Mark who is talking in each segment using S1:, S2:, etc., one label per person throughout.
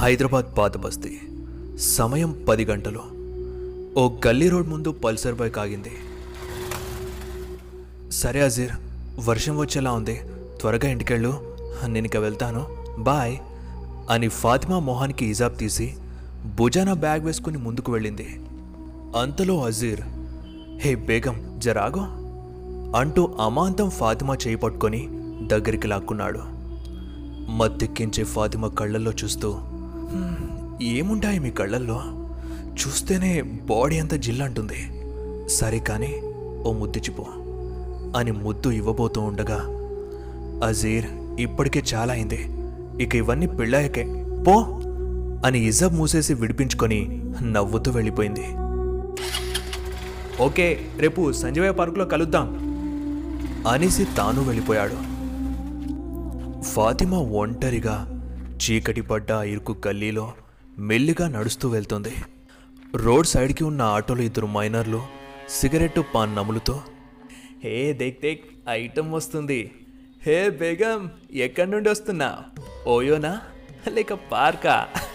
S1: హైదరాబాద్ పాత బస్తీ సమయం పది గంటలు ఓ గల్లీ రోడ్ ముందు పల్సర్ బైక్ ఆగింది సరే అజీర్ వర్షం వచ్చేలా ఉంది త్వరగా ఇంటికెళ్ళు నేను ఇక వెళ్తాను బాయ్ అని ఫాతిమా మొహానికి హిజాబ్ తీసి భుజాన బ్యాగ్ వేసుకుని ముందుకు వెళ్ళింది అంతలో అజీర్ హే బేగం జరాగో అంటూ అమాంతం ఫాతిమా చేయి పట్టుకొని దగ్గరికి లాక్కున్నాడు మత్తెక్కించే ఫాతిమా కళ్ళల్లో చూస్తూ "హ్మ్, ఏముంటాయి మీ కళ్ళల్లో చూస్తేనే బాడీ అంతా జిల్లంటుంది సరే కానీ ఓ ముద్దిచ్చిపో అని ముద్దు ఇవ్వబోతూ ఉండగా అజీర్ ఇప్పటికే చాలా అయింది ఇక ఇవన్నీ పెళ్ళాయకే పో అని ఇజబ్ మూసేసి విడిపించుకొని నవ్వుతూ వెళ్ళిపోయింది ఓకే రేపు సంజయ్ పార్కులో కలుద్దాం అనేసి తాను వెళ్ళిపోయాడు ఫాతిమా ఒంటరిగా చీకటి పడ్డ ఆ ఇరుకు గల్లీలో మెల్లిగా నడుస్తూ వెళ్తుంది రోడ్ సైడ్కి ఉన్న ఆటోలో ఇద్దరు మైనర్లు సిగరెట్ పాన్ నములుతో హే దేక్ దేక్ ఐటమ్ వస్తుంది హే బేగం ఎక్కడి నుండి వస్తున్నా ఓయోనా లేక పార్కా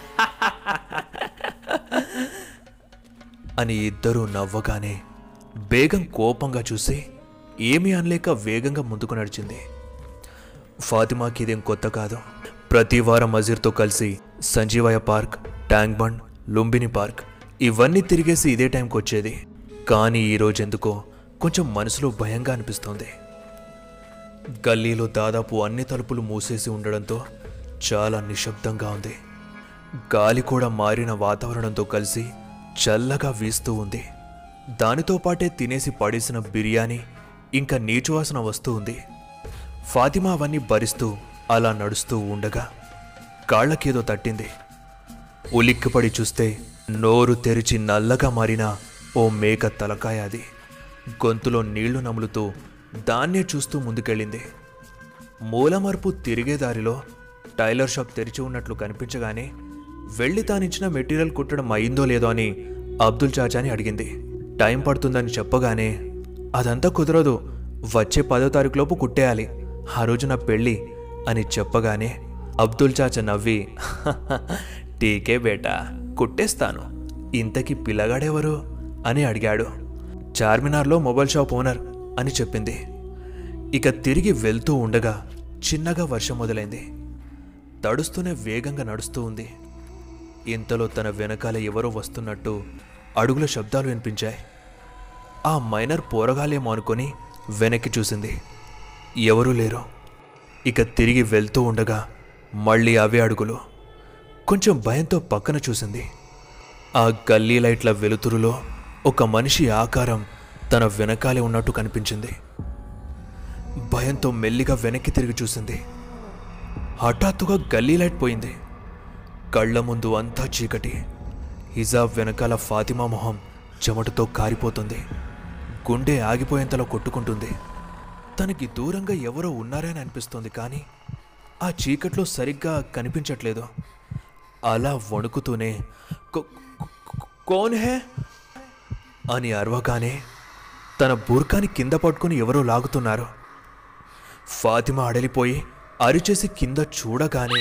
S1: అని ఇద్దరూ నవ్వగానే బేగం కోపంగా చూసి ఏమీ అనలేక వేగంగా ముందుకు నడిచింది ఫాతిమాకి ఇదేం కొత్త కాదు ప్రతి వారం అజీర్తో కలిసి Sanjeevaiah park tank bund Lumbini park ఇవన్నీ తిరిగేసి ఇదే టైంకి వచ్చేది కానీ ఈరోజు ఎందుకో కొంచెం మనసులో భయంగా అనిపిస్తోంది గల్లీలో దాదాపు అన్ని తలుపులు మూసేసి ఉండడంతో చాలా నిశ్శబ్దంగా ఉంది గాలి కూడా మారిన వాతావరణంతో కలిసి చల్లగా వీస్తూ ఉంది దానితో పాటే తినేసి పడేసిన బిర్యానీ ఇంకా నీచువాసన వస్తూ ఉంది ఫాతిమా అవన్నీ భరిస్తూ అలా నడుస్తూ ఉండగా కాళ్ళకేదో తట్టింది ఉలిక్కిపడి చూస్తే నోరు తెరిచి నల్లగా మారిన ఓ మేక తలకాయ అది గొంతులో నీళ్లు నములుతూ దాన్నే చూస్తూ ముందుకెళ్ళింది మూలమరుపు తిరిగే దారిలో టైలర్ షాప్ తెరిచి ఉన్నట్లు కనిపించగానే వెళ్ళి తానిచ్చిన మెటీరియల్ కుట్టడం అయిందో లేదో అని అబ్దుల్ చాచాని అడిగింది టైం పడుతుందని చెప్పగానే అదంతా కుదరదు వచ్చే పదో తారీఖులోపు కుట్టేయాలి ఆ రోజు నా పెళ్ళి అని చెప్పగానే అబ్దుల్ చాచా నవ్వి టీకే బేటా కుట్టేస్తాను ఇంతకీ పిల్లగాడెవరు అని అడిగాడు చార్మినార్లో మొబైల్ షాప్ ఓనర్ అని చెప్పింది ఇక తిరిగి వెళ్తూ ఉండగా చిన్నగా వర్షం మొదలైంది తడుస్తూనే వేగంగా నడుస్తూ ఉంది ఇంతలో తన వెనకాల ఎవరో వస్తున్నట్టు అడుగుల శబ్దాలు వినిపించాయి ఆ మైనర్ పోరగాలేమో అనుకొని వెనక్కి చూసింది ఎవరూ లేరు ఇక తిరిగి వెళ్తూ ఉండగా మళ్ళీ అవే అడుగులు కొంచెం భయంతో పక్కన చూసింది ఆ గల్లీ లైట్ల వెలుతురులో ఒక మనిషి ఆకారం తన వెనకాలే ఉన్నట్టు కనిపించింది భయంతో మెల్లిగా వెనక్కి తిరిగి చూసింది హఠాత్తుగా గల్లీ లైట్ పోయింది కళ్ళ ముందు అంతా చీకటి హిజాబ్ వెనకాల ఫాతిమా మొహం చెమటతో కారిపోతుంది గుండె ఆగిపోయేంతలో కొట్టుకుంటుంది తనకి దూరంగా ఎవరో ఉన్నారని అనిపిస్తుంది కానీ ఆ చీకట్లో సరిగ్గా కనిపించట్లేదు అలా వణుకుతూనే "కో- కో- కోన్ హే అని అరవగానే తన బూర్కాని కింద పట్టుకుని ఎవరో లాగుతున్నారు ఫాతిమా అడలిపోయి అరిచేసి కింద చూడగానే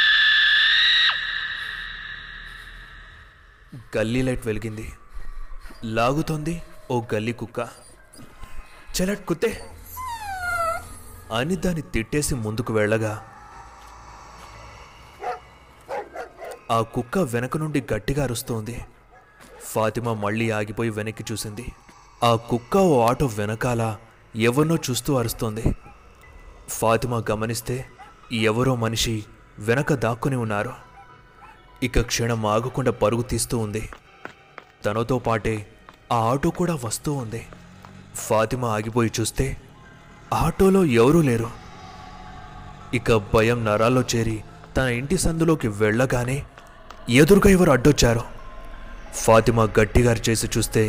S1: గల్లీ లైట్ వెలిగింది లాగుతోంది ఓ గల్లీ కుక్క చలట్ కుత్తే అని దాన్ని తిట్టేసి ముందుకు వెళ్ళగా ఆ కుక్క వెనక నుండి గట్టిగా అరుస్తోంది ఫాతిమా మళ్ళీ ఆగిపోయి వెనక్కి చూసింది ఆ కుక్క ఓ ఆటో వెనకాల ఎవరినో చూస్తూ అరుస్తోంది ఫాతిమా గమనిస్తే ఎవరో మనిషి వెనక దాక్కుని ఉన్నారు ఇక క్షణం ఆగకుండా పరుగు తీస్తూ ఉంది తనతో పాటే ఆ ఆటో కూడా వస్తూ ఉంది ఫాతిమా ఆగిపోయి చూస్తే ఆటోలో ఎవరూ లేరు ఇక భయం నరాల్లో చేరి తన ఇంటి సందులోకి వెళ్ళగానే ఎదురుగా ఎవరు అడ్డొచ్చారు ఫాతిమా గట్టిగా చేసి చూస్తే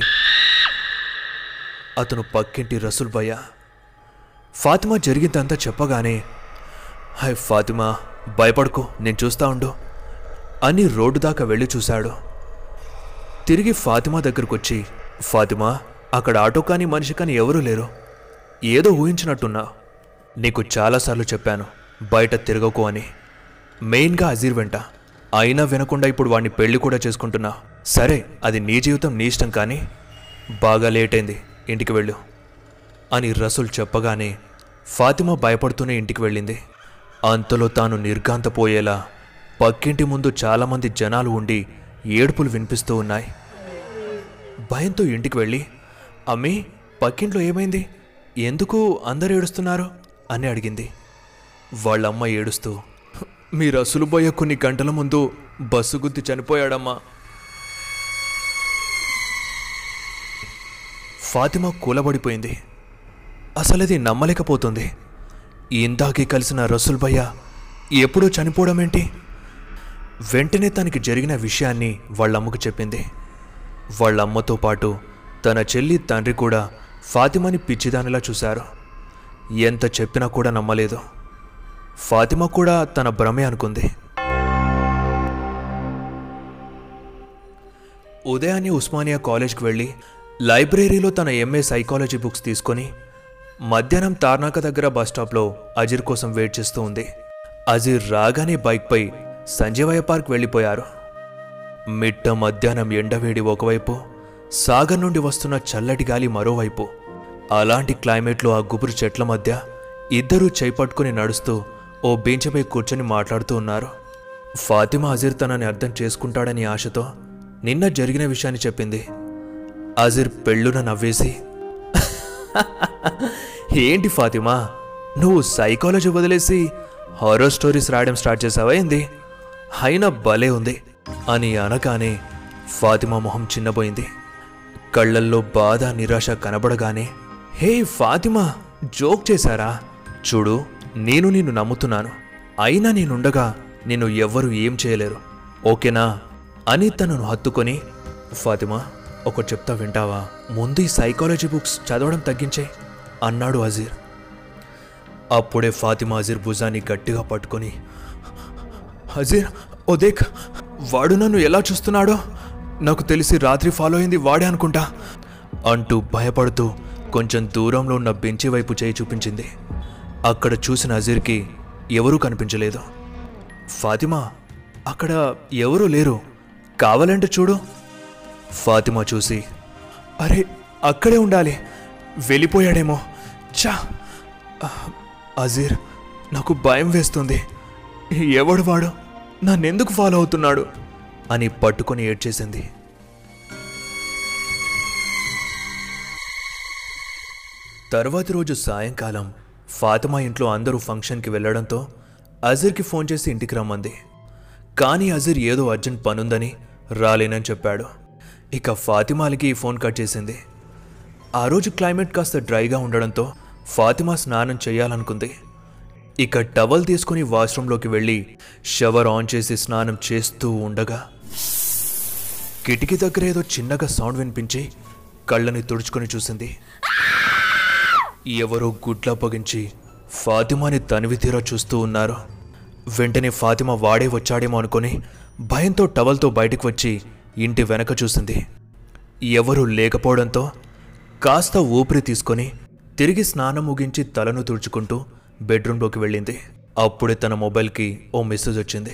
S1: అతను పక్కింటి రసూల్ భయ్య ఫాతిమా జరిగిందంతా చెప్పగానే హాయ్ ఫాతిమా భయపడుకో నేను చూస్తా ఉండు అని రోడ్డు దాకా వెళ్ళి చూశాడు తిరిగి ఫాతిమా దగ్గరకు వచ్చి ఫాతిమా అక్కడ ఆటో కానీ మనిషి కానీ ఎవరూ లేరు ఏదో ఊహించినట్టున్నా నీకు చాలాసార్లు చెప్పాను బయట తిరగకు అని మెయిన్గా అజీర్ వెంట అయినా వినకుండా ఇప్పుడు వాడిని పెళ్లి కూడా చేసుకుంటున్నా సరే అది నీ జీవితం నీ ఇష్టం కానీ బాగా లేట్ అయింది ఇంటికి వెళ్ళు అని రసూల్ చెప్పగానే ఫాతిమా భయపడుతూనే ఇంటికి వెళ్ళింది అంతలో తాను నిర్గాంతపోయేలా పక్కింటి ముందు చాలామంది జనాలు ఉండి ఏడుపులు వినిపిస్తూ ఉన్నాయి భయంతో ఇంటికి వెళ్ళి అమ్మీ పక్కింట్లో ఏమైంది ఎందుకు అందరు ఏడుస్తున్నారు అని అడిగింది వాళ్ళమ్మ ఏడుస్తూ మీ రసులు పోయే కొన్ని గంటల ముందు బస్సు గుద్ది చనిపోయాడమ్మా ఫాతిమా కూలబడిపోయింది అసలది నమ్మలేకపోతుంది ఇందాకే కలిసిన రసూల్ భయ్య ఎప్పుడూ చనిపోవడం ఏంటి వెంటనే తనకి జరిగిన విషయాన్ని వాళ్ళమ్మకు చెప్పింది వాళ్ళమ్మతో పాటు తన చెల్లి తండ్రి కూడా ఫాతిమాని పిచ్చిదానిలా చూశారు ఎంత చెప్పినా కూడా నమ్మలేదు ఫాతిమా కూడా తన భ్రమే అనుకుంది ఉదయాన్నే ఉస్మానియా కాలేజ్కి వెళ్ళి లైబ్రరీలో తన ఎంఏ సైకాలజీ బుక్స్ తీసుకొని మధ్యాహ్నం తార్నాక దగ్గర బస్ స్టాప్లో అజీర్ కోసం వెయిట్ చేస్తూ ఉంది అజీర్ రాగానే బైక్పై సంజీవయ్య పార్క్ వెళ్ళిపోయారు మిట్ట మధ్యాహ్నం ఎండవేడి ఒకవైపు సాగర్ నుండి వస్తున్న చల్లటి గాలి మరోవైపు అలాంటి క్లైమేట్లో ఆ గుబురు చెట్ల మధ్య ఇద్దరూ చేపట్టుకుని నడుస్తూ ఓ బెంచ్పై కూర్చొని మాట్లాడుతూ ఉన్నారు ఫాతిమా అజీర్ తనని అర్థం చేసుకుంటాడని ఆశతో నిన్న జరిగిన విషయాన్ని చెప్పింది అజీర్ పెళ్ళున నవ్వేసి ఏంటి ఫాతిమా నువ్వు సైకాలజీ వదిలేసి హారర్ స్టోరీస్ రాయడం స్టార్ట్ చేసావా ఏంది అయినా భలే ఉంది అని అనగానే ఫాతిమా మొహం చిన్నపోయింది కళ్ళల్లో బాధ నిరాశ కనబడగానే హే ఫాతిమా జోక్ చేశారా చూడు నేను నిన్ను నమ్ముతున్నాను అయినా నేనుండగా నిన్ను ఎవ్వరూ ఏం చేయలేరు ఓకేనా అని తనను హత్తుకొని ఫాతిమా ఒకటి చెప్తా వింటావా ముందు ఈ సైకాలజీ బుక్స్ చదవడం తగ్గించే అన్నాడు అజీర్ అప్పుడే ఫాతిమా అజీర్ భుజాన్ని గట్టిగా పట్టుకొని అజీర్ ఓ దేక్ వాడు నన్ను ఎలా చూస్తున్నాడో నాకు తెలిసి రాత్రి ఫాలో అయింది వాడే అనుకుంటా అంటూ భయపడుతూ కొంచెం దూరంలో ఉన్న బెంచి వైపు చేయి చూపించింది అక్కడ చూసిన అజీర్కి ఎవరూ కనిపించలేదు ఫాతిమా అక్కడ ఎవరూ లేరు కావాలంటే చూడు ఫాతిమా చూసి అరే అక్కడే ఉండాలి వెళ్ళిపోయాడేమో చా అజీర్ నాకు భయం వేస్తుంది ఎవడు వాడు నన్నెందుకు ఫాలో అవుతున్నాడు అని పట్టుకొని ఏడ్చేసింది తర్వాతి రోజు సాయంకాలం ఫాతిమా ఇంట్లో అందరూ ఫంక్షన్కి వెళ్ళడంతో అజీర్కి ఫోన్ చేసి ఇంటికి రమ్మంది కానీ అజీర్ ఏదో అర్జెంట్ పనుందని రాలేనని చెప్పాడు ఇక ఫాతిమాలకి ఈ ఫోన్ కట్ చేసింది ఆ రోజు క్లైమేట్ కాస్త డ్రైగా ఉండడంతో ఫాతిమా స్నానం చేయాలనుకుంది ఇక టవల్ తీసుకుని వాష్రూంలోకి వెళ్ళి షవర్ ఆన్ చేసి స్నానం చేస్తూ ఉండగా కిటికీ దగ్గర ఏదో చిన్నగా సౌండ్ వినిపించి కళ్ళని తుడుచుకొని చూసింది ఎవరో గుడ్లా పగించి ఫాతిమాని తనివి తీరా చూస్తూ ఉన్నారు వెంటనే ఫాతిమా వాడే వచ్చాడేమో అనుకొని భయంతో టవల్తో బయటకు వచ్చి ఇంటి వెనక చూసింది ఎవరూ లేకపోవడంతో కాస్త ఊపిరి తీసుకొని తిరిగి స్నానం ముగించి తలను తుడుచుకుంటూ బెడ్రూమ్లోకి వెళ్ళింది అప్పుడే తన మొబైల్కి ఓ మెసేజ్ వచ్చింది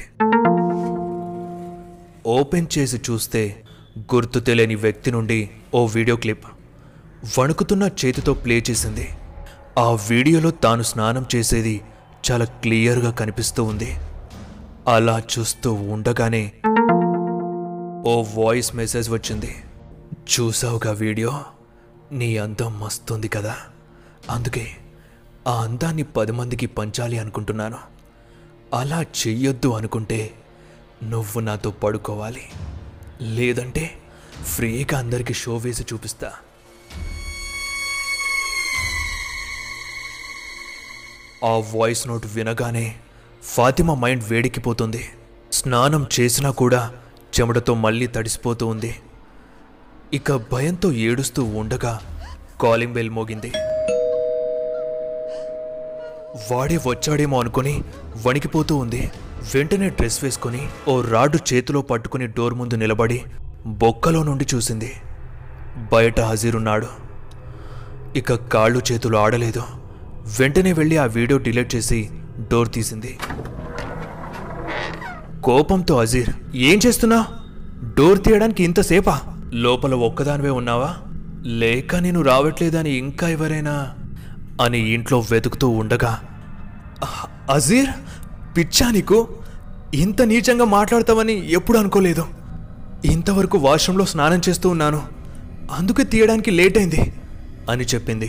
S1: ఓపెన్ చేసి చూస్తే గుర్తు తెలియని వ్యక్తి నుండి ఓ వీడియో క్లిప్ వణుకుతున్న చేతితో ప్లే చేసింది ఆ వీడియోలో తాను స్నానం చేసేది చాలా క్లియర్గా కనిపిస్తూ ఉంది అలా చూస్తూ ఉండగానే ఓ వాయిస్ మెసేజ్ వచ్చింది చూసావుగా వీడియో నీ అందం మస్తుంది కదా అందుకే ఆ అందాన్ని పది మందికి పంచాలి అనుకుంటున్నాను అలా చెయ్యొద్దు అనుకుంటే నువ్వు నాతో పడుకోవాలి లేదంటే ఫ్రీగా అందరికీ షో వేసి చూపిస్తా ఆ వాయిస్ నోట్ వినగానే ఫాతిమా మైండ్ వేడెక్కిపోతుంది స్నానం చేసినా కూడా చెమటతో మళ్ళీ తడిసిపోతూ ఉంది ఇక భయంతో ఏడుస్తూ ఉండగా కాలింగ్ బెల్ మోగింది వాడే వచ్చాడేమో అనుకుని వణికిపోతూ ఉంది వెంటనే డ్రెస్ వేసుకొని ఓ రాడ్డు చేతిలో పట్టుకుని డోర్ ముందు నిలబడి బొక్కలో నుండి చూసింది బయట హజీరున్నాడు ఇక కాళ్ళు చేతులు ఆడలేదు వెంటనే వెళ్ళి ఆ వీడియో డిలీట్ చేసి డోర్ తీసింది కోపంతో అజీర్ ఏం చేస్తున్నావు డోర్ తీయడానికి ఇంతసేపా లోపల ఒక్కదానివే ఉన్నావా లేక నేను రావట్లేదని ఇంకా ఎవరైనా అని ఇంట్లో వెతుకుతూ ఉండగా "అహ్, అజీర్ పిచ్చా నీకు ఇంత నీచంగా మాట్లాడతావని ఎప్పుడు అనుకోలేదు ఇంతవరకు వాష్రూంలో స్నానం చేస్తూ ఉన్నాను అందుకే తీయడానికి లేట్ అయింది అని చెప్పింది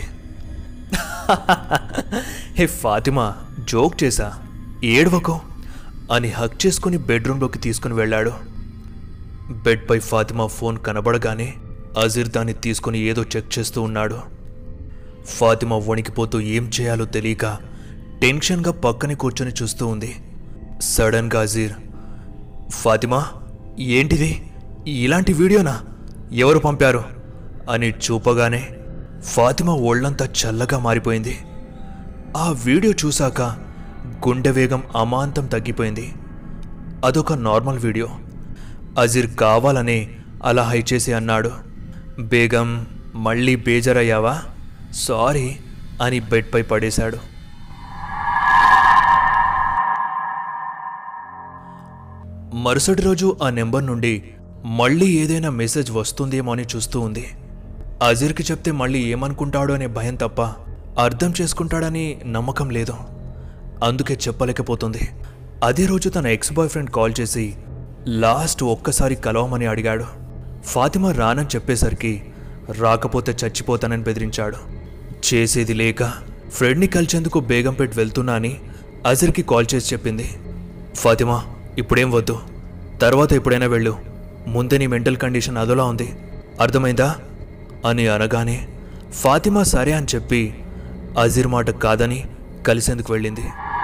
S1: హే ఫాతిమా జోక్ చేశా ఏడవకో అని హక్ చేసుకుని బెడ్రూమ్లోకి తీసుకుని వెళ్ళాడు బెడ్పై ఫాతిమా ఫోన్ కనబడగానే అజీర్ దాన్ని తీసుకుని ఏదో చెక్ చేస్తూ ఉన్నాడు ఫాతిమా వణికిపోతూ ఏం చేయాలో తెలియక టెన్షన్గా పక్కనే కూర్చొని చూస్తూ ఉంది సడన్గా అజీర్ ఫాతిమా ఏంటిది ఇలాంటి వీడియోనా ఎవరు పంపారు అని చూపగానే ఫాతిమా ఒళ్ళంతా చల్లగా మారిపోయింది ఆ వీడియో చూశాక గుండె వేగం అమాంతం తగ్గిపోయింది అదొక నార్మల్ వీడియో అజీర్ కావాలనే అలా హై చేసి అన్నాడు బేగం మళ్ళీ బేజరయ్యావా సారీ అని బెడ్పై పడేశాడు మరుసటి రోజు ఆ నెంబర్ నుండి మళ్ళీ ఏదైనా మెసేజ్ వస్తుందేమో అని చూస్తూ ఉంది అజీర్కి చెప్తే మళ్ళీ ఏమనుకుంటాడో అనే భయం తప్ప అర్థం చేసుకుంటాడని నమ్మకం లేదు అందుకే చెప్పలేకపోతుంది అదే రోజు తన ఎక్స్ బాయ్ ఫ్రెండ్ కాల్ చేసి లాస్ట్ ఒక్కసారి కలవమని అడిగాడు ఫాతిమా రానని చెప్పేసరికి రాకపోతే చచ్చిపోతానని బెదిరించాడు చేసేది లేక ఫ్రెండ్ని కలిసేందుకు బేగంపేట్ వెళ్తున్నా అని అజర్కి కాల్ చేసి చెప్పింది ఫాతిమా ఇప్పుడేం వద్దు తర్వాత ఎప్పుడైనా వెళ్ళు ముందే నీ మెంటల్ కండిషన్ అదోలా ఉంది అర్థమైందా అని అనగానే ఫాతిమా సరే అని చెప్పి అజీర్ మాట కాదని కలిసేందుకు వెళ్ళింది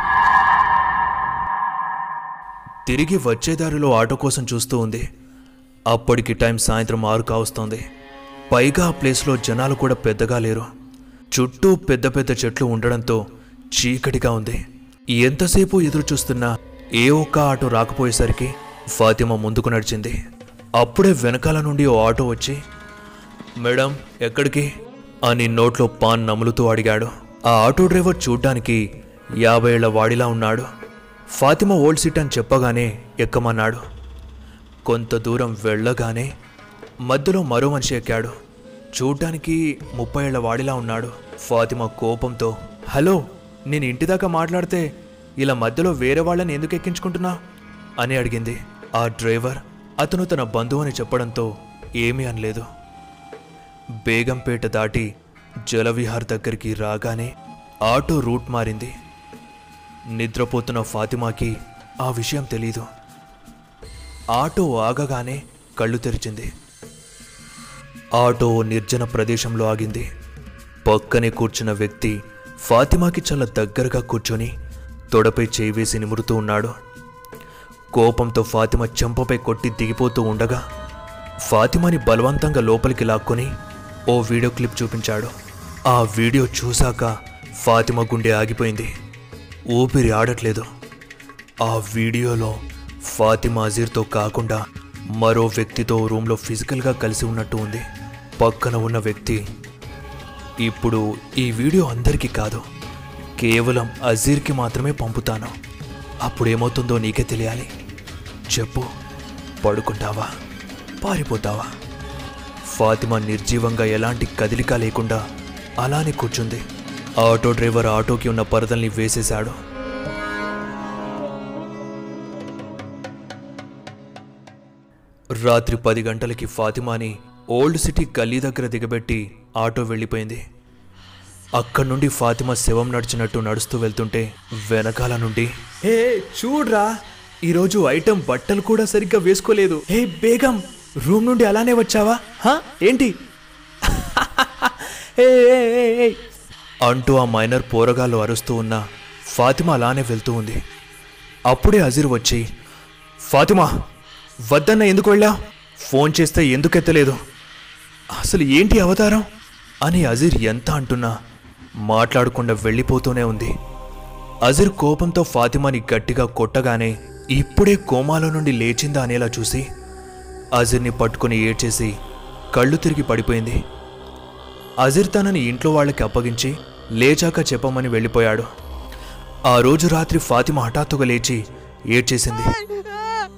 S1: తిరిగి వచ్చే దారిలో ఆటో కోసం చూస్తూ ఉంది అప్పటికి టైం సాయంత్రం ఆరు కావస్తోంది పైగా ఆ ప్లేస్లో జనాలు కూడా పెద్దగా లేరు చుట్టూ పెద్ద పెద్ద చెట్లు ఉండడంతో చీకటిగా ఉంది ఎంతసేపు ఎదురు చూస్తున్నా ఏ ఒక్క ఆటో రాకపోయేసరికి ఫాతిమా ముందుకు నడిచింది అప్పుడే వెనకాల నుండి ఓ ఆటో వచ్చి మేడం ఎక్కడికి అని నోట్లో పాన్ నములుతూ అడిగాడు ఆ ఆటో డ్రైవర్ చూడ్డానికి యాభై ఏళ్ల వాడిలా ఉన్నాడు ఫాతిమా ఓల్డ్ సీట్ అని చెప్పగానే ఎక్కమన్నాడు కొంత దూరం వెళ్ళగానే మధ్యలో మరో మనిషి ఎక్కాడు చూడ్డానికి ముప్పై ఏళ్ల వాడిలా ఉన్నాడు ఫాతిమా కోపంతో హలో నేను ఇంటి దాకా మాట్లాడితే ఇలా మధ్యలో వేరే వాళ్ళని ఎందుకు ఎక్కించుకుంటున్నా అని అడిగింది ఆ డ్రైవర్ అతను తన బంధువు అని చెప్పడంతో ఏమీ అనలేదు బేగంపేట దాటి జలవిహార్ దగ్గరికి రాగానే ఆటో రూట్ మారింది నిద్రపోతున్న ఫాతిమాకి ఆ విషయం తెలీదు ఆటో ఆగగానే కళ్ళు తెరిచింది ఆటో ఓ నిర్జన ప్రదేశంలో ఆగింది పక్కనే కూర్చున్న వ్యక్తి ఫాతిమాకి చాలా దగ్గరగా కూర్చొని తొడపై చేయి వేసి నిమురుతూ ఉన్నాడు కోపంతో ఫాతిమా చెంపపై కొట్టి దిగిపోతూ ఉండగా ఫాతిమాని బలవంతంగా లోపలికి లాక్కొని ఓ వీడియో క్లిప్ చూపించాడు ఆ వీడియో చూశాక ఫాతిమా గుండె ఆగిపోయింది ఊపిరి ఆడట్లేదు ఆ వీడియోలో ఫాతిమా అజీర్తో కాకుండా మరో వ్యక్తితో రూమ్లో ఫిజికల్గా కలిసి ఉన్నట్టు ఉంది పక్కన ఉన్న వ్యక్తి ఇప్పుడు ఈ వీడియో అందరికీ కాదు కేవలం అజీర్కి మాత్రమే పంపుతాను అప్పుడేమవుతుందో నీకే తెలియాలి చెప్పు పడుకుంటావా పారిపోతావా ఫాతిమా నిర్జీవంగా ఎలాంటి కదిలిక లేకుండా అలానే కూర్చుంది ఆటో డ్రైవర్ ఆటోకి ఉన్న పరదల్ని వేసేశాడు రాత్రి పది గంటలకి ఫాతిమాని ఓల్డ్ సిటీ గల్లీ దగ్గర దిగబెట్టి ఆటో వెళ్ళిపోయింది అక్కడి నుండి ఫాతిమా శవం నడిచినట్టు నడుస్తూ వెళ్తుంటే వెనకాల నుండి హే చూడ్రా ఈరోజు ఐటెం బట్టలు కూడా సరిగ్గా వేసుకోలేదు హే బేగం రూమ్ నుండి అలానే వచ్చావా హా ఏంటి ఏ, ఏ, ఏ, ఏ. అంటూ ఆ మైనర్ పోరగాళ్ళు అరుస్తూ ఉన్న ఫాతిమా అలానే వెళ్తూ ఉంది అప్పుడే అజీర్ వచ్చి ఫాతిమా వద్దన్న ఎందుకు వెళ్ళా ఫోన్ చేస్తే ఎందుకు ఎత్తలేదు అసలు ఏంటి అవతారం అని అజీర్ ఎంత అంటున్నా మాట్లాడకుండా వెళ్ళిపోతూనే ఉంది అజీర్ కోపంతో ఫాతిమాని గట్టిగా కొట్టగానే ఇప్పుడే కోమాలో నుండి లేచిందా అనేలా చూసి అజీర్ని పట్టుకుని ఏడ్చేసి కళ్ళు తిరిగి పడిపోయింది అజీర్ తనని ఇంట్లో వాళ్ళకి అప్పగించి లేచాక చెప్పమని వెళ్ళిపోయాడు ఆ రోజు రాత్రి ఫాతిమా హఠాత్తుగా లేచి ఏడ్చేసింది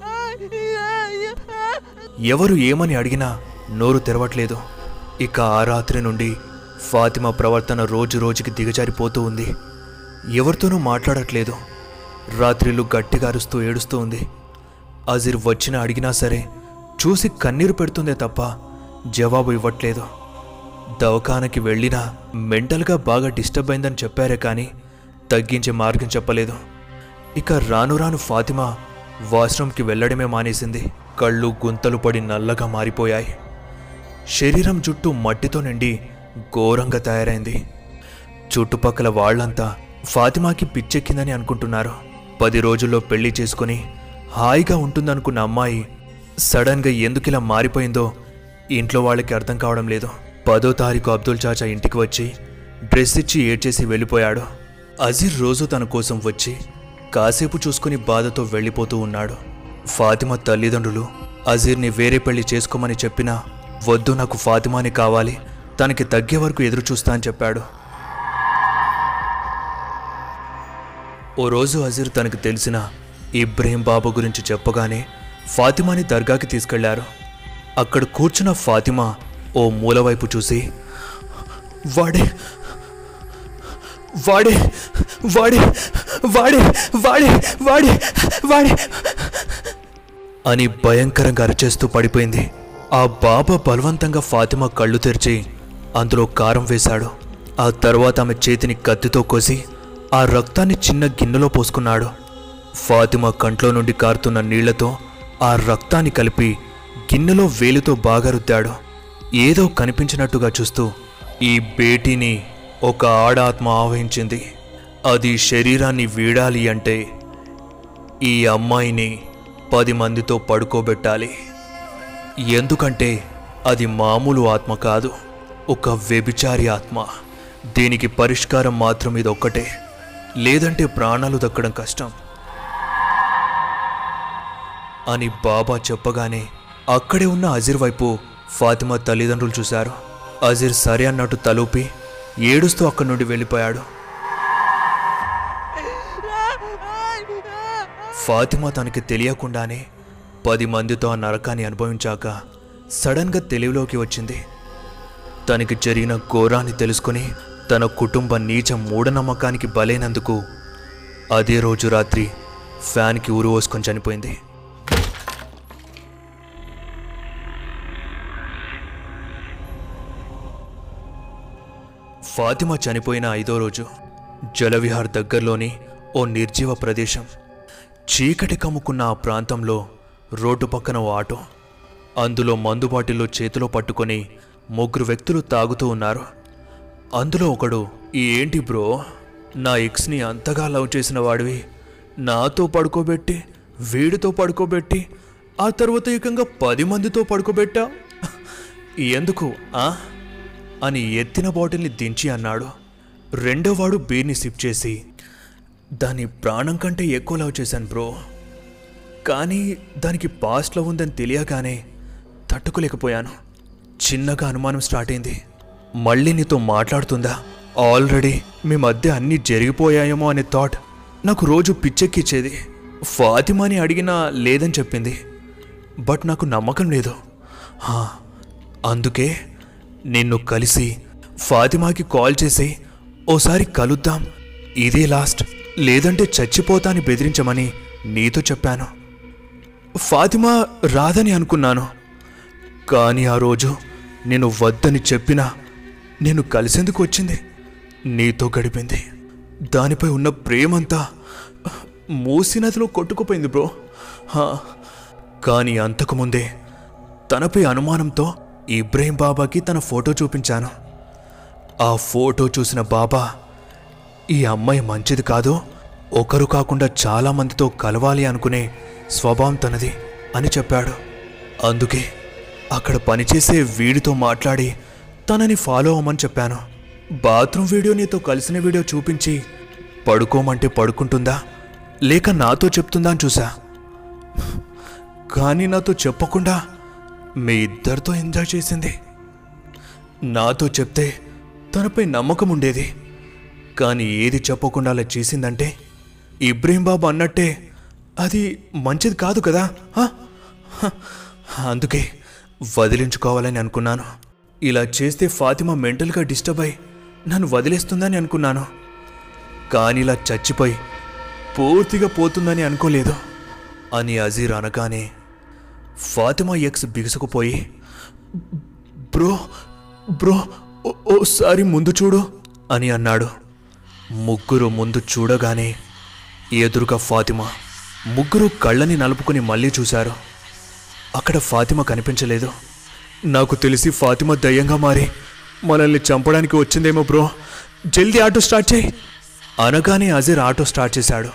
S1: ఎవరు ఏమని అడిగినా నోరు తెరవట్లేదు ఇక ఆ రాత్రి నుండి ఫాతిమా ప్రవర్తన రోజు రోజుకి దిగజారిపోతూ ఉంది ఎవరితోనూ మాట్లాడట్లేదు రాత్రిళ్ళు గట్టిగా అరుస్తూ ఏడుస్తూ ఉంది అజిర్ వచ్చినా అడిగినా సరే చూసి కన్నీరు పెడుతుందే తప్ప జవాబు ఇవ్వట్లేదు దవాఖానకి వెళ్ళినా మెంటల్గా బాగా డిస్టర్బ్ అయిందని చెప్పారే కానీ తగ్గించే మార్గం చెప్పలేదు ఇక రాను రాను ఫాతిమా వాష్రూమ్కి వెళ్ళడమే మానేసింది కళ్ళు గుంతలు పడి నల్లగా మారిపోయాయి శరీరం చుట్టూ మట్టితో నిండి ఘోరంగా తయారైంది చుట్టుపక్కల వాళ్ళంతా ఫాతిమాకి పిచ్చెక్కిందని అనుకుంటున్నారు పది రోజుల్లో పెళ్లి చేసుకుని హాయిగా ఉంటుందనుకున్న అమ్మాయి సడన్గా ఎందుకిలా మారిపోయిందో ఇంట్లో వాళ్ళకి అర్థం కావడం లేదు పదో తారీఖు అబ్దుల్ చాచా ఇంటికి వచ్చి డ్రెస్ ఇచ్చి ఏడ్చేసి వెళ్ళిపోయాడు అజీర్ రోజు తన కోసం వచ్చి కాసేపు చూసుకుని బాధతో వెళ్ళిపోతూ ఉన్నాడు ఫాతిమా తల్లిదండ్రులు అజీర్ని వేరే పెళ్లి చేసుకోమని చెప్పినా వద్దు నాకు ఫాతిమాని కావాలి తనకి తగ్గే వరకు ఎదురు చూస్తా అని చెప్పాడు ఓ రోజు అజీర్ తనకు తెలిసిన ఇబ్రహీం బాబా గురించి చెప్పగానే ఫాతిమాని దర్గాకి తీసుకెళ్లారు అక్కడ కూర్చున్న ఫాతిమా ఓ మూలవైపు చూసి వాడే వాడే వాడే వాడే వాడే వాడే వాడే అని భయంకరంగా అరిచేస్తూ పడిపోయింది ఆ బాబా బలవంతంగా ఫాతిమా కళ్ళు తెరిచి అందులో కారం వేశాడు ఆ తర్వాత ఆమె చేతిని కత్తితో కోసి ఆ రక్తాన్ని చిన్న గిన్నెలో పోసుకున్నాడు ఫాతిమా కంట్లో నుండి కారుతున్న నీళ్లతో ఆ రక్తాన్ని కలిపి గిన్నెలో వేలితో బాగా రుద్దాడు ఏదో కనిపించినట్టుగా చూస్తూ ఈ బేటీని ఒక ఆడాత్మ ఆవహించింది అది శరీరాన్ని వీడాలి అంటే ఈ అమ్మాయిని పది మందితో పడుకోబెట్టాలి ఎందుకంటే అది మామూలు ఆత్మ కాదు ఒక వ్యభిచారి ఆత్మ దీనికి పరిష్కారం మాత్రం ఇదొక్కటే లేదంటే ప్రాణాలు దక్కడం కష్టం అని బాబా చెప్పగానే అక్కడే ఉన్న అజీర్ వైపు ఫాతిమా తల్లిదండ్రులు చూశారు అజీర్ సరే అన్నట్టు తలూపి ఏడుస్తూ అక్కడి నుండి వెళ్ళిపోయాడు ఫాతిమా తనకి తెలియకుండానే పది మందితో ఆ నరకాన్ని అనుభవించాక సడన్గా తెలివిలోకి వచ్చింది తనకి జరిగిన ఘోరాన్ని తెలుసుకుని తన కుటుంబ నీచ మూఢనమ్మకానికి బలైనందుకు అదే రోజు రాత్రి ఫ్యాన్కి ఊరు పోసుకొని చనిపోయింది ఫాతిమా చనిపోయిన ఐదో రోజు జలవిహార్ దగ్గరలోని ఓ నిర్జీవ ప్రదేశం చీకటి కమ్ముకున్న ఆ ప్రాంతంలో రోడ్డు పక్కన ఓ ఆటో అందులో మందు బాటిల్లో చేతిలో పట్టుకొని ముగ్గురు వ్యక్తులు తాగుతూ ఉన్నారు అందులో ఒకడు "ఈ ఏంటి బ్రో నా ఎక్స్ని అంతగా లవ్ చేసిన వాడివి నాతో పడుకోబెట్టి వీడితో పడుకోబెట్టి ఆ తర్వాత ఏకంగా పది మందితో పడుకోబెట్టా ఎందుకు ఆ అని ఎత్తిన బాటిల్ని దించి అన్నాడు రెండోవాడు బీర్ని సిప్ చేసి దాని ప్రాణం కంటే ఎక్కువ లవ్ చేశాను బ్రో కానీ దానికి పాస్ట్లో ఉందని తెలియగానే తట్టుకోలేకపోయాను చిన్నగా అనుమానం స్టార్ట్ అయింది మళ్ళీ నీతో మాట్లాడుతుందా ఆల్రెడీ మీ మధ్య అన్నీ జరిగిపోయాయేమో అనే థాట్ నాకు రోజు పిచ్చెక్కిచ్చేది ఫాతిమాని అడిగినా లేదని చెప్పింది బట్ నాకు నమ్మకం లేదు హా, అందుకే నిన్ను కలిసి ఫాతిమాకి కాల్ చేసి ఓసారి కలుద్దాం ఇదే లాస్ట్ లేదంటే చచ్చిపోతా అని బెదిరించమని నీతో చెప్పాను ఫాతిమా రాదని అనుకున్నాను కానీ ఆ రోజు నేను వద్దని చెప్పినా నేను కలిసేందుకు వచ్చింది నీతో గడిపింది దానిపై ఉన్న ప్రేమంతా మూసి నదిలో కొట్టుకుపోయింది బ్రో హా, కానీ అంతకుముందే తనపై అనుమానంతో ఇబ్రహీం బాబాకి తన ఫోటో చూపించాను ఆ ఫోటో చూసిన బాబా ఈ అమ్మాయి మంచిది కాదు ఒకరు కాకుండా చాలా మందితో కలవాలి అనుకునే స్వభావం తనది అని చెప్పాడు అందుకే అక్కడ పనిచేసే వీడితో మాట్లాడి తనని ఫాలో అవ్వమని చెప్పాను బాత్రూమ్ వీడియో నీతో కలిసిన వీడియో చూపించి పడుకోమంటే పడుకుంటుందా లేక నాతో చెప్తుందా అని చూసా కానీ నాతో చెప్పకుండా మీ ఇద్దరితో ఎంజాయ్ చేసింది నాతో చెప్తే తనపై నమ్మకం ఉండేది కానీ ఏది చెప్పకుండా అలా చేసిందంటే ఇబ్రహీం బాబు అన్నట్టే అది మంచిది కాదు కదా హ? హ. అందుకే వదిలించుకోవాలని అనుకున్నాను ఇలా చేస్తే ఫాతిమా మెంటల్గా డిస్టర్బ్ అయి నన్ను వదిలేస్తుందని అనుకున్నాను కానీ ఇలా చచ్చిపోయి పూర్తిగా పోతుందని అనుకోలేదు అని అజీర్ అనగానే ఫాతిమా ఎక్స్ బిగుసుకుపోయి బ్రో బ్రో ఓ- ఓసారి ముందు చూడు అని అన్నాడు ముగ్గురు ముందు చూడగానే ఎదురుగా ఫాతిమా ముగ్గురు కళ్ళని నలుపుకుని మళ్ళీ చూశారు అక్కడ ఫాతిమా కనిపించలేదు నాకు తెలిసి ఫాతిమా దయ్యంగా మారి మనల్ని చంపడానికి వచ్చిందేమో బ్రో జల్దీ ఆటో స్టార్ట్ చేయి అనగానే అజీర్ ఆటో స్టార్ట్ చేశాడు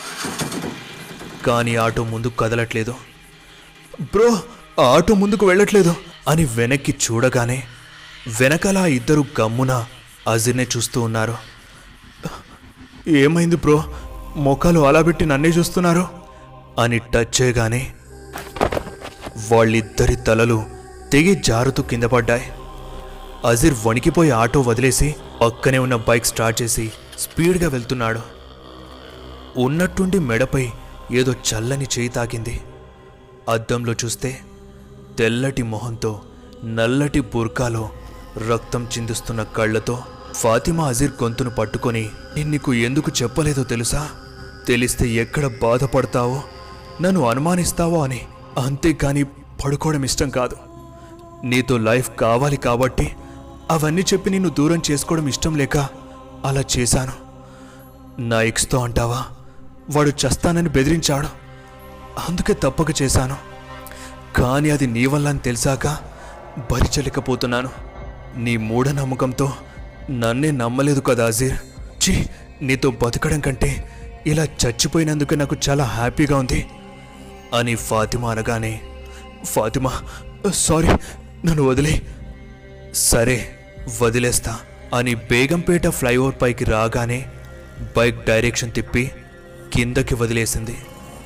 S1: కానీ ఆటో ముందుకు కదలట్లేదు బ్రో ఆ ఆటో ముందుకు వెళ్ళట్లేదు అని వెనక్కి చూడగానే వెనకాల ఆ ఇద్దరు గమ్మున అజిర్నే చూస్తూ ఉన్నారు ఏమైంది బ్రో మొఖాలు అలా పెట్టి నన్నే చూస్తున్నారు అని టచ్ చేయగానే వాళ్ళిద్దరి తలలు తెగి జారుతూ కింద పడ్డాయి అజిర్ వణికిపోయి ఆటో వదిలేసి పక్కనే ఉన్న బైక్ స్టార్ట్ చేసి స్పీడ్గా వెళ్తున్నాడు ఉన్నట్టుండి మెడపై ఏదో చల్లని చేయి తాకింది అద్దంలో చూస్తే తెల్లటి మొహంతో నల్లటి బుర్కాలో రక్తం చిందిస్తున్న కళ్ళతో ఫాతిమా అజీర్ గొంతును పట్టుకొని "నేను నీకు ఎందుకు చెప్పలేదో తెలుసా తెలిస్తే ఎక్కడ బాధపడతావో నన్ను అనుమానిస్తావో అని అంతేకాని పడుకోవడం ఇష్టం కాదు నీతో లైఫ్ కావాలి కాబట్టి అవన్నీ చెప్పి నిన్ను దూరం చేసుకోవడం ఇష్టం లేక అలా చేశాను నా ఎక్స్తో అంటావా వాడు చస్తానని బెదిరించాడు అందుకే తప్పక చేశాను కానీ అది నీ వల్ల అని తెలిసాక భరించలేకపోతున్నాను నీ మూఢనమ్మకంతో నన్నే నమ్మలేదు కదా అజీర్ ఛీ నీతో బతకడం కంటే ఇలా చచ్చిపోయినందుకు నాకు చాలా హ్యాపీగా ఉంది అని ఫాతిమా అనగానే ఫాతిమా సారీ నన్ను వదిలే సరే వదిలేస్తా అని బేగంపేట ఫ్లైఓవర్ పైకి రాగానే బైక్ డైరెక్షన్ తిప్పి కిందకి వదిలేసింది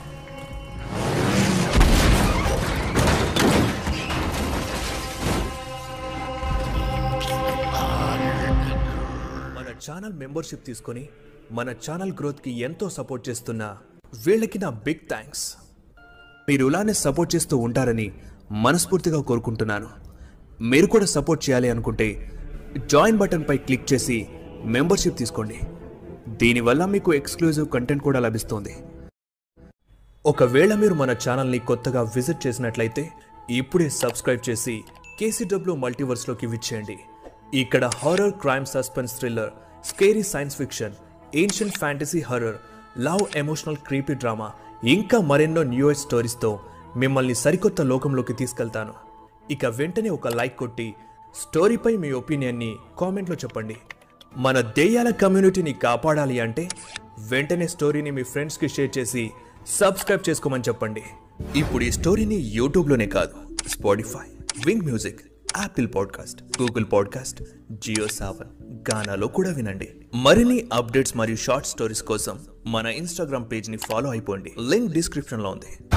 S1: మన ఛానల్ మెంబర్షిప్ తీసుకొని మన ఛానల్ గ్రోత్కి ఎంతో సపోర్ట్ చేస్తున్న వీళ్ళకి నా బిగ్ థ్యాంక్స్ మీరు ఇలానే సపోర్ట్ చేస్తూ ఉంటారని మనస్ఫూర్తిగా కోరుకుంటున్నాను మీరు కూడా సపోర్ట్ చేయాలి అనుకుంటే జాయిన్ బటన్పై క్లిక్ చేసి మెంబర్షిప్ తీసుకోండి దీనివల్ల మీకు ఎక్స్క్లూజివ్ కంటెంట్ కూడా లభిస్తుంది ఒకవేళ మీరు మన ఛానల్ని కొత్తగా విజిట్ చేసినట్లయితే ఇప్పుడే సబ్స్క్రైబ్ చేసి కేసీడబ్ల్యూ మల్టీవర్స్లోకి విచ్చేయండి ఇక్కడ horror crime suspense thriller scary science fiction ancient fantasy horror love emotional creepy drama ఇంకా మరెన్నో న్యూ స్టోరీస్తో మిమ్మల్ని సరికొత్త లోకంలోకి తీసుకెళ్తాను ఇక వెంటనే ఒక లైక్ కొట్టి స్టోరీపై మీ ఒపీనియన్ని కామెంట్లో చెప్పండి మన దెయ్యాల కమ్యూనిటీని కాపాడాలి అంటే వెంటనే స్టోరీని మీ ఫ్రెండ్స్కి షేర్ చేసి సబ్స్క్రైబ్ చేసుకోమని చెప్పండి ఇప్పుడు ఈ స్టోరీని యూట్యూబ్లోనే కాదు Spotify Wynk music Apple podcast Google podcast Jio Saavn గానాలో కూడా వినండి మరిన్ని అప్డేట్స్ మరియు షార్ట్ స్టోరీస్ కోసం మన ఇన్స్టాగ్రామ్ పేజ్ని ఫాలో అయిపోండి లింక్ డిస్క్రిప్షన్లో ఉంది